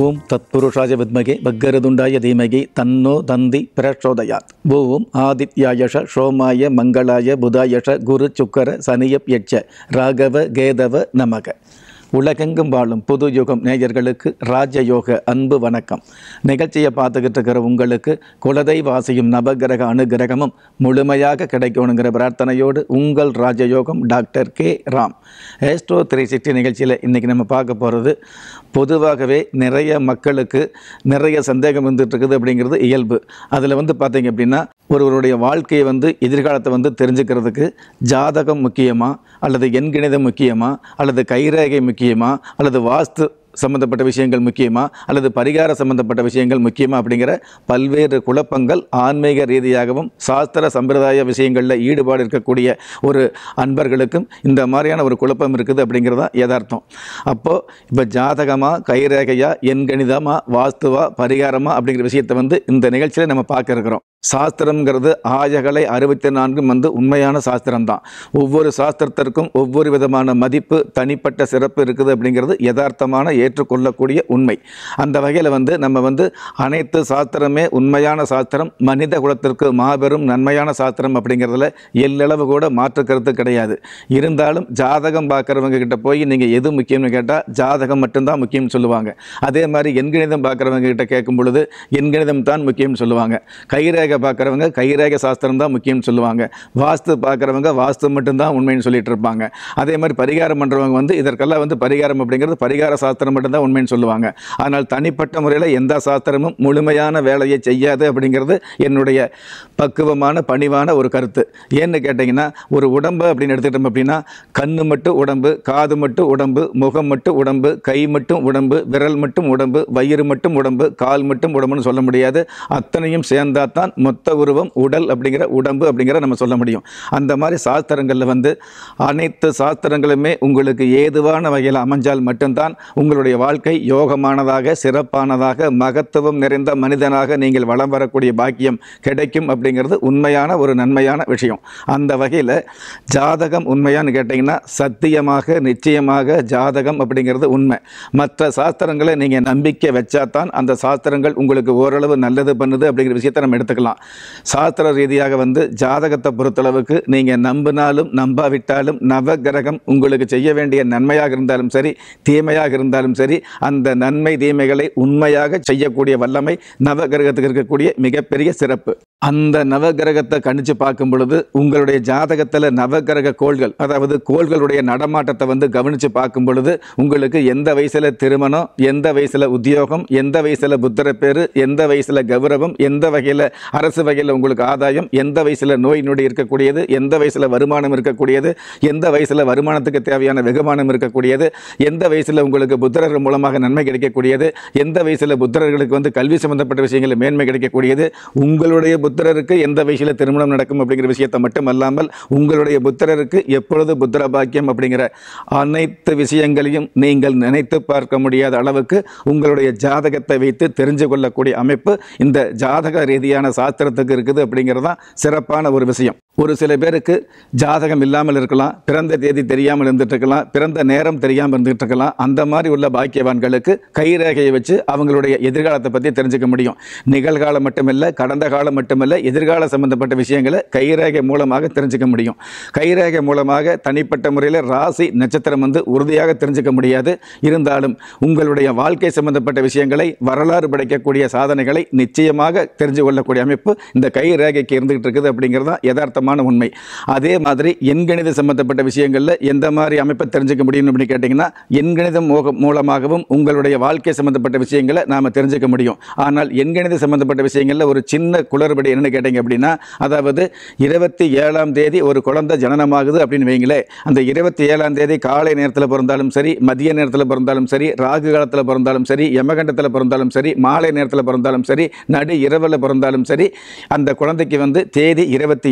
ஓம் தத்புருஷாய வித்மகே பக்கரதுண்டாய தீமகி தன்னோ தந்தி பிரச்சோதயாத் ஓம் ஆதித்யாயஷ சோமாய மங்களாய புதாயஷ குரு சுக்கர சனியப் யட்ச ராகவ கேதவ நமக உலகெங்கும் வாழும் புது யுகம் நேயர்களுக்கு ராஜயோக அன்பு வணக்கம் நிகழ்ச்சியை பார்த்துக்கிட்டு இருக்கிற உங்களுக்கு குலதை வாசியும் நவகிரக அனுகிரகமும் முழுமையாக கிடைக்கணுங்கிற பிரார்த்தனையோடு உங்கள் Rajayogam doctor K Ram astro three sixty நிகழ்ச்சியில் இன்றைக்கி நம்ம பார்க்க போகிறது பொதுவாகவே நிறைய மக்களுக்கு நிறைய சந்தேகம் வந்துட்டு இருக்குது அப்படிங்கிறது இயல்பு அதில் வந்து பார்த்தீங்க அப்படின்னா ஒருவருடைய வாழ்க்கையை வந்து எதிர்காலத்தை வந்து தெரிஞ்சுக்கிறதுக்கு ஜாதகம் முக்கியமா அல்லது எண்கணிதம் முக்கியமா அல்லது கைரேகை முக்கியமா அல்லது வாஸ்து சம்பந்தப்பட்ட விஷயங்கள் முக்கியமா அல்லது பரிகார சம்பந்தப்பட்ட விஷயங்கள் முக்கியமா அப்படிங்கிற பல்வேறு குழப்பங்கள் ஆன்மீக ரீதியாகவும் சாஸ்திர சம்பிரதாய விஷயங்களில் ஈடுபாடு இருக்கக்கூடிய ஒரு அன்பர்களுக்கும் இந்த மாதிரியான ஒரு குழப்பம் இருக்குது அப்படிங்கிறது தான் யதார்த்தம் அப்போது இப்போ ஜாதகமா கைரேகையா எண்கணிதமா வாஸ்துவா பரிகாரமா அப்படிங்கிற விஷயத்தை வந்து இந்த நிகழ்ச்சியில் நம்ம பார்க்க இருக்கிறோம் சாஸ்திரம்ங்கிறது ஆயகலை அறுபத்தி நான்கும் வந்து உண்மையான சாஸ்திரம் தான் ஒவ்வொரு சாஸ்திரத்திற்கும் ஒவ்வொரு விதமான மதிப்பு தனிப்பட்ட சிறப்பு இருக்குது அப்படிங்கிறது யதார்த்தமான ஏற்றுக்கொள்ளக்கூடிய உண்மை அந்த வகையில் வந்து நம்ம வந்து அனைத்து சாஸ்திரமே உண்மையான சாஸ்திரம் மனித குலத்திற்கு மாபெரும் நன்மையான சாஸ்திரம் அப்படிங்கிறதுல எல்லளவு கூட மாற்று கருத்து கிடையாது இருந்தாலும் ஜாதகம் பார்க்குறவங்க கிட்ட போய் நீங்கள் எது முக்கியம்னு கேட்டால் ஜாதகம் மட்டும்தான் முக்கியம்னு சொல்லுவாங்க அதே மாதிரி எண்கணிதம் பார்க்குறவங்க கிட்ட கேட்கும் பொழுது எண்கணிதம் தான் முக்கியம்னு சொல்லுவாங்க கைரேகை பார்க்குறவங்க கைரேகை சாஸ்திரம் தான் முக்கியம்னு சொல்லுவாங்க வாஸ்து பார்க்குறவங்க வாஸ்து மட்டும்தான் உண்மைன்னு சொல்லிட்டு இருப்பாங்க அதே மாதிரி பரிகாரம் பண்ணுறவங்க வந்து இதற்கெல்லாம் வந்து பரிகாரம் அப்படிங்கிறது பரிகார சாஸ்திரம் மட்டும்தான் உண்மைன்னு சொல்லுவாங்க ஆனால் தனிப்பட்ட முறையில் எந்த சாஸ்திரமும் முழுமையான வேலையை செய்யாது அப்படிங்கிறது என்னுடைய பக்குவமான பணிவான ஒரு கருத்து ஏன்னு கேட்டிங்கன்னா ஒரு உடம்பு அப்படின்னு எடுத்துக்கிட்டோம் அப்படின்னா கண்ணு மட்டும் உடம்பு காது மட்டும் உடம்பு முகம் மட்டும் உடம்பு கை மட்டும் உடம்பு விரல் மட்டும் உடம்பு வயிறு மட்டும் உடம்பு கால் மட்டும் உடம்புன்னு சொல்ல முடியாது அத்தனையும் சேர்ந்தா தான் மொத்த உருவம் உடல் அப்படிங்கிற உடம்பு அப்படிங்கிற நம்ம சொல்ல முடியும் அந்த மாதிரி சாஸ்திரங்களில் வந்து அனைத்து சாஸ்திரங்களுமே உங்களுக்கு ஏதுவான வகையில் அமைஞ்சால் மட்டும்தான் உங்களுடைய வாழ்க்கை யோகமானதாக சிறப்பானதாக மகத்துவம் நிறைந்த மனிதனாக நீங்கள் வளம் வரக்கூடிய பாக்கியம் கிடைக்கும் அப்படிங்கிறது உண்மையான ஒரு நன்மையான விஷயம் அந்த வகையில் ஜாதகம் உண்மையான்னு கேட்டிங்கன்னா சத்தியமாக நிச்சயமாக ஜாதகம் அப்படிங்கிறது உண்மை மற்ற சாஸ்திரங்களை நீங்கள் நம்பிக்கை வச்சா தான் அந்த சாஸ்திரங்கள் உங்களுக்கு ஓரளவு நல்லது பண்ணுது அப்படிங்கிற விஷயத்தை நம்ம எடுத்துக்கலாம் சாஸ்திர ரீதியாக வந்து ஜாதகத்தை பொறுத்தளவுக்கு நீங்கள் நம்பினாலும் நம்பாவிட்டாலும் நவகிரகம் உங்களுக்கு செய்ய வேண்டிய நன்மையாக இருந்தாலும் சரி தீமையாக இருந்தாலும் சரி அந்த நன்மை தீமைகளை உண்மையாக செய்யக்கூடிய வல்லமை நவகிரகத்துக்கு இருக்கக்கூடிய மிகப்பெரிய சிறப்பு அந்த நவகிரகத்தை கணிச்சு பார்க்கும் பொழுது உங்களுடைய ஜாதகத்தில் நவகிரக கோள்கள் அதாவது கோள்களுடைய நடமாட்டத்தை வந்து கவனித்து பார்க்கும் பொழுது உங்களுக்கு எந்த வயசில் திருமணம் எந்த வயசில் உத்தியோகம் எந்த வயசில் புத்திர பேரு எந்த வயசில் கௌரவம் எந்த வகையில் அரசு வகையில் உங்களுக்கு ஆதாயம் எந்த வயசில் நோய் நொடி இருக்கக்கூடியது எந்த வயசில் வருமானம் இருக்கக்கூடியது எந்த வயசில் வருமானத்துக்கு தேவையான வெகுமானம் இருக்கக்கூடியது எந்த வயசில் உங்களுக்கு புத்திரர் மூலமாக நன்மை கிடைக்கக்கூடியது எந்த வயசில் புத்திரர்களுக்கு வந்து கல்வி சம்பந்தப்பட்ட விஷயங்களில் மேன்மை கிடைக்கக்கூடியது உங்களுடைய புத்திரருக்கு எந்த வயசில் திருமணம் நடக்கும் அப்படிங்கிற விஷயத்தை மட்டும் அல்லாமல் உங்களுடைய புத்திரருக்கு எப்பொழுது புத்திர பாக்கியம் அப்படிங்கிற அனைத்து விஷயங்களையும் நீங்கள் நினைத்து பார்க்க முடியாத அளவுக்கு உங்களுடைய ஜாதகத்தை வைத்து தெரிஞ்சு கொள்ளக்கூடிய அமைப்பு இந்த ஜாதக ரீதியான சாஸ்திரத்துக்கு இருக்குது அப்படிங்கிறது தான் சிறப்பான ஒரு விஷயம் ஒரு சில பேருக்கு ஜாதகம் இல்லாமல் இருக்கலாம் பிறந்த தேதி தெரியாமல் இருந்துட்டு இருக்கலாம் பிறந்த நேரம் தெரியாமல் இருந்துட்டு இருக்கலாம் அந்த மாதிரி உள்ள பாக்கியவான்களுக்கு கைரேகையை வச்சு அவங்களுடைய எதிர்காலத்தை பற்றி தெரிஞ்சுக்க முடியும் நிகழ்காலம் மட்டுமல்ல கடந்த காலம் மட்டுமல்ல எதிர்கால சம்பந்தப்பட்ட விஷயங்களை கைரேகை மூலமாக தெரிஞ்சுக்க முடியும் கைரேகை மூலமாக தனிப்பட்ட முறையில் ராசி நட்சத்திரம் வந்து உறுதியாக தெரிஞ்சுக்க முடியாது இருந்தாலும் உங்களுடைய வாழ்க்கை சம்பந்தப்பட்ட விஷயங்களை வரலாறு படைக்கக்கூடிய சாதனைகளை நிச்சயமாக தெரிஞ்சு கொள்ளக்கூடிய அமைப்பு இந்த கை ரேகைக்கு இருந்துகிட்டு இருக்குது அப்படிங்கிறது தான் யதார்த்தமான உண்மை அதே மாதிரி எண்கணித சம்பந்தப்பட்ட விஷயங்களில் எந்த மாதிரி அமைப்பை தெரிஞ்சுக்க முடியும் அப்படின்னு கேட்டிங்கன்னா எண்கணிதம் மோக மூலமாகவும் உங்களுடைய வாழ்க்கை சம்பந்தப்பட்ட விஷயங்களை நாம் தெரிஞ்சுக்க முடியும் ஆனால் எண்கணித சம்பந்தப்பட்ட விஷயங்களில் ஒரு சின்ன குளறுபடி என்னன்னு கேட்டிங்க அப்படின்னா அதாவது இருபத்தி ஏழாம் தேதி ஒரு குழந்தை ஜனனமாகுது அப்படின்னு வைங்களேன் அந்த இருபத்தி ஏழாம் தேதி காலை நேரத்தில் பிறந்தாலும் சரி மதிய நேரத்தில் பிறந்தாலும் சரி ராகு காலத்தில் பிறந்தாலும் சரி யமகண்டத்தில் பிறந்தாலும் சரி மாலை நேரத்தில் பிறந்தாலும் சரி நடு இரவில் பிறந்தாலும் சரி அந்த குழந்தைக்கு வந்து தேதி இருபத்தி ஏழு தான்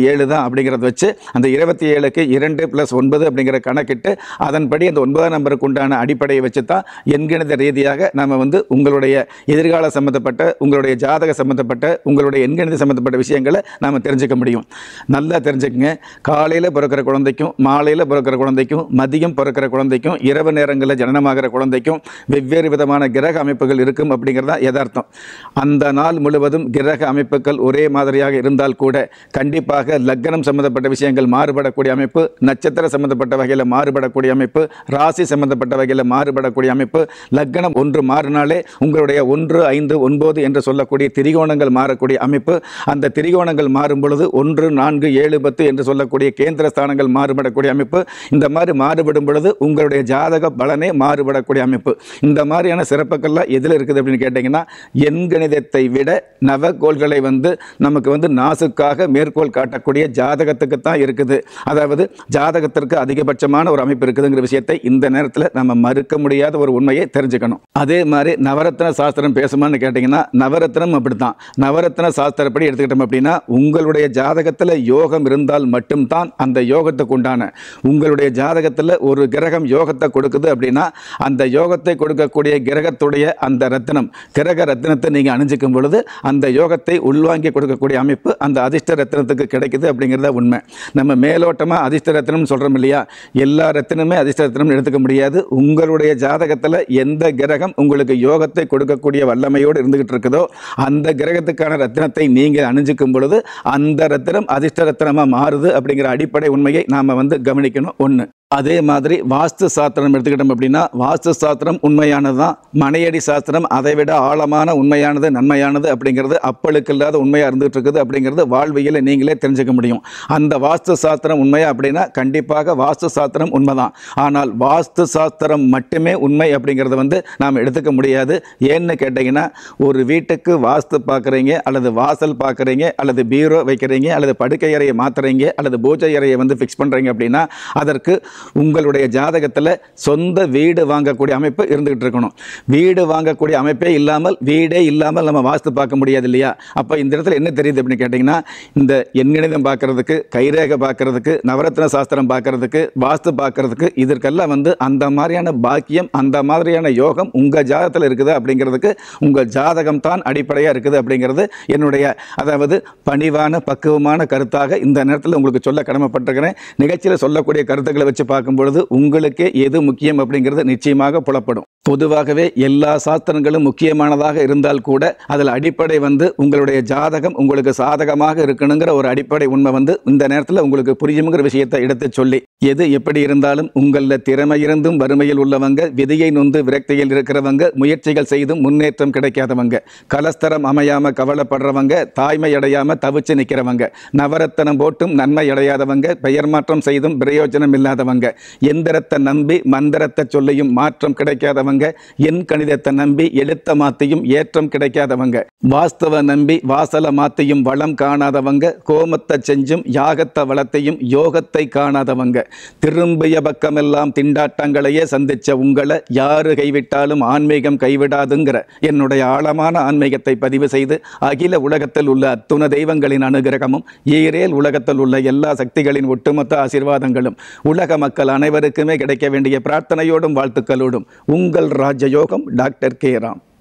எடுத்துக்கலாம் அப்படிங்கிறத வச்சு அந்த இருபத்தி ஏழுக்கு இரண்டு ப்ளஸ் ஒன்பது அப்படிங்கிற கணக்கிட்டு அதன்படி அந்த ஒன்பதாம் நம்பருக்கு உண்டான அடிப்படையை வச்சு தான் எண்கணித ரீதியாக நம்ம வந்து உங்களுடைய எதிர்கால சம்மந்தப்பட்ட உங்களுடைய ஜாதக சம்மந்தப்பட்ட உங்களுடைய எண்கணித சம்மந்தப்பட்ட விஷயங்களை நாம் தெரிஞ்சுக்க முடியும் நல்லா தெரிஞ்சுக்கங்க காலையில் பிறக்கிற குழந்தைக்கும் மாலையில் பிறக்கிற குழந்தைக்கும் மதியம் பிறக்கிற குழந்தைக்கும் இரவு நேரங்களில் ஜனனமாகிற குழந்தைக்கும் வெவ்வேறு விதமான கிரக அமைப்புகள் இருக்கும் அப்படிங்கிறதா யதார்த்தம் அந்த நாள் முழுவதும் கிரக அமைப்புகள் ஒரே மாதிரியாக இருந்தால் கூட கண்டிப்பாக லக்னம் சம்பந்தப்பட்ட விஷயங்கள் மாறுபடக்கூடிய அமைப்பு நட்சத்திர சம்பந்தப்பட்ட வகையில் மாறுபடக்கூடிய அமைப்பு ராசி சம்பந்தப்பட்ட வகையில் மாறுபடக்கூடிய அமைப்பு லக்னம் ஒன்று மாறினாலே உங்களுடைய ஒன்று ஐந்து ஒன்பது என்று சொல்லக்கூடிய திரிகோணங்கள் மாறக்கூடிய அமைப்பு அந்த திரிகோணங்கள் மாறும் பொழுது ஒன்று நான்கு ஏழு பத்து என்று சொல்லக்கூடிய கேந்திர ஸ்தானங்கள் மாறுபடக்கூடிய அமைப்பு இந்த மாதிரி மாறுபடும் பொழுது உங்களுடைய ஜாதக பலனே மாறுபடக்கூடிய அமைப்பு இந்த மாதிரியான சிறப்புகள்லாம் எதில் இருக்குது அப்படின்னு கேட்டிங்கன்னா எண்கணிதத்தை விட நவகோள்களை வந்து நமக்கு வந்து நாசுக்காக மேற்கோள் காட்டக்கூடிய ஜாதகத்துக்கு தான் இருக்குது அதாவது ஜாதகத்திற்கு அதிகபட்சமான ஒரு அமைப்பு இருக்குதுங்கிற விஷயத்தை இந்த நேரத்தில் நம்ம மறுக்க முடியாத ஒரு உண்மையை தெரிஞ்சுக்கணும் அதே மாதிரி நவரத்ன சாஸ்திரம் பேசுமான்னு கேட்டிங்கன்னா நவரத்னம் அப்படித்தான் நவரத்ன சாஸ்திரப்படி எடுத்துக்கிட்டோம் அப்படின்னா உங்களுடைய ஜாதகத்தில் யோகம் இருந்தால் மட்டும்தான் அந்த யோகத்துக்கு உண்டான உங்களுடைய ஜாதகத்தில் ஒரு கிரகம் யோகத்தை கொடுக்குது அப்படின்னா அந்த யோகத்தை கொடுக்கக்கூடிய கிரகத்துடைய அந்த ரத்தினம் கிரக ரத்தினத்தை நீங்கள் அணிஞ்சிக்கும் பொழுது அந்த யோகத்தை உள்வாங்கி கொடுக்கக்கூடிய அமைப்பு அந்த அதிர்ஷ்ட ரத்தினத்துக்கு கிடைக்குது அப்படிங்கிறத உண்மை நம்ம மேலோட்டமாக அதிர்ஷ்ட ரத்தினம் சொல்கிறோம் இல்லையா எல்லா ரத்தினமே அதிர்ஷ்ட ரத்தினம் எடுத்துக்க முடியாது உங்களுடைய ஜாதகத்தில் எந்த கிரகம் உங்களுக்கு யோகத்தை கொடுக்கக்கூடிய வல்லமையோடு இருந்துகிட்டு இருக்குதோ அந்த கிரகத்துக்கான ரத்தினத்தை நீங்கள் அணிஞ்சிக்கும் பொழுது அந்த ரத்தினம் அதிர்ஷ்ட ரத்தினமாக மாறுது அப்படிங்கிற அடிப்படை உண்மையை நாம் வந்து கவனிக்கணும் ஒன்று அதே மாதிரி வாஸ்து சாஸ்திரம் எடுத்துக்கிட்டோம் அப்படின்னா வாஸ்து சாஸ்திரம் உண்மையானது தான் மனையடி சாஸ்திரம் அதை விட ஆழமான உண்மையானது நன்மையானது அப்படிங்கிறது அப்பளுக்கு இல்லாத உண்மையாக இருந்துகிட்டு இருக்குது அப்படிங்கிறது வாழ்வியலை நீங்களே தெரிஞ்சுக்க முடியும் அந்த வாஸ்து சாஸ்திரம் உண்மையா அப்படின்னா கண்டிப்பாக வாஸ்து சாஸ்திரம் உண்மைதான் ஆனால் வாஸ்து சாஸ்திரம் மட்டுமே உண்மை அப்படிங்கிறத வந்து நாம் எடுத்துக்க முடியாது ஏன்னு கேட்டிங்கன்னா ஒரு வீட்டுக்கு வாஸ்து பார்க்குறீங்க அல்லது வாசல் பார்க்குறீங்க அல்லது பீரோ வைக்கிறீங்க அல்லது படுக்கை அறையை மாற்றுறீங்க அல்லது பூஜை அறையை வந்து ஃபிக்ஸ் பண்ணுறீங்க அப்படின்னா அதற்கு உங்களுடைய ஜாதகத்தில் சொந்த வீடு வாங்கக்கூடிய அமைப்பு இருந்துகிட்டு இருக்கணும் வீடு வாங்கக்கூடிய அமைப்பே இல்லாமல் வீடே இல்லாமல் நம்ம வாஸ்து பார்க்க முடியாது இல்லையா அப்போ இந்த இடத்துல என்ன தெரியுது அப்படின்னு கேட்டிங்கன்னா இந்த எண்கணிதம் பார்க்கறதுக்கு கைரேகை பார்க்கறதுக்கு நவரத்ன சாஸ்திரம் பார்க்கறதுக்கு வாஸ்து பார்க்கறதுக்கு இதற்கெல்லாம் வந்து அந்த மாதிரியான பாக்கியம் அந்த மாதிரியான யோகம் உங்கள் ஜாதகத்தில் இருக்குது அப்படிங்கிறதுக்கு உங்கள் ஜாதகம் தான் அடிப்படையாக இருக்குது அப்படிங்கிறது என்னுடைய அதாவது பணிவான பக்குவமான கருத்தாக இந்த நேரத்தில் உங்களுக்கு சொல்ல கடமைப்பட்டிருக்கிறேன் நிகழ்ச்சியில் சொல்லக்கூடிய கருத்துக்களை வச்சு பார்க்கும் பொழுது உங்களுக்கே எது முக்கியம் அப்படிங்கிறது நிச்சயமாக புலப்படும் பொதுவாகவே எல்லா சாஸ்திரங்களும் முக்கியமானதாக இருந்தால் கூட அதில் அடிப்படை வந்து உங்களுடைய ஜாதகம் உங்களுக்கு சாதகமாக இருக்கணுங்கிற ஒரு அடிப்படை உண்மை வந்து இந்த நேரத்தில் உங்களுக்கு புரியுங்கிற விஷயத்தை எடுத்து சொல்லி எது எப்படி இருந்தாலும் உங்களில் திறமை இருந்தும் வறுமையில் உள்ளவங்க விதியை நொந்து விரக்தியில் இருக்கிறவங்க முயற்சிகள் செய்தும் முன்னேற்றம் கிடைக்காதவங்க கலஸ்தரம் அமையாம கவலைப்படுறவங்க தாய்மை அடையாம தவிச்சு நிற்கிறவங்க நவரத்தனம் போட்டும் நன்மை அடையாதவங்க பெயர் மாற்றம் செய்தும் பிரயோஜனம் இல்லாதவங்க எந்திரத்தை நம்பி மந்திரத்தை சொல்லியும் மாற்றம் கிடைக்காதவங்க என் கணிதத்தை நம்பி எழுத்த மாத்தியும் ஏற்றம் கிடைக்காதவங்க வாஸ்தவ நம்பி வாசல மாத்தியும் வளம் காணாதவங்க கோமத்தை செஞ்சும் யாகத்தை வளத்தையும் யோகத்தை காணாதவங்க திரும்பிய பக்கமெல்லாம் திண்டாட்டங்களையே சந்திச்ச உங்களை யாரு கைவிட்டாலும் ஆன்மீகம் கைவிடாதுங்கிற என்னுடைய ஆழமான ஆன்மீகத்தை பதிவு செய்து அகில உலகத்தில் உள்ள அத்துண தெய்வங்களின் அனுகிரகமும் ஈரேல் உலகத்தில் உள்ள எல்லா சக்திகளின் ஒட்டுமொத்த ஆசீர்வாதங்களும் உலக மக்கள் அனைவருக்குமே கிடைக்க வேண்டிய பிரார்த்தனையோடும் வாழ்த்துக்களோடும் உங்கள் ராஜயோகம் டாக்டர் கே ராம்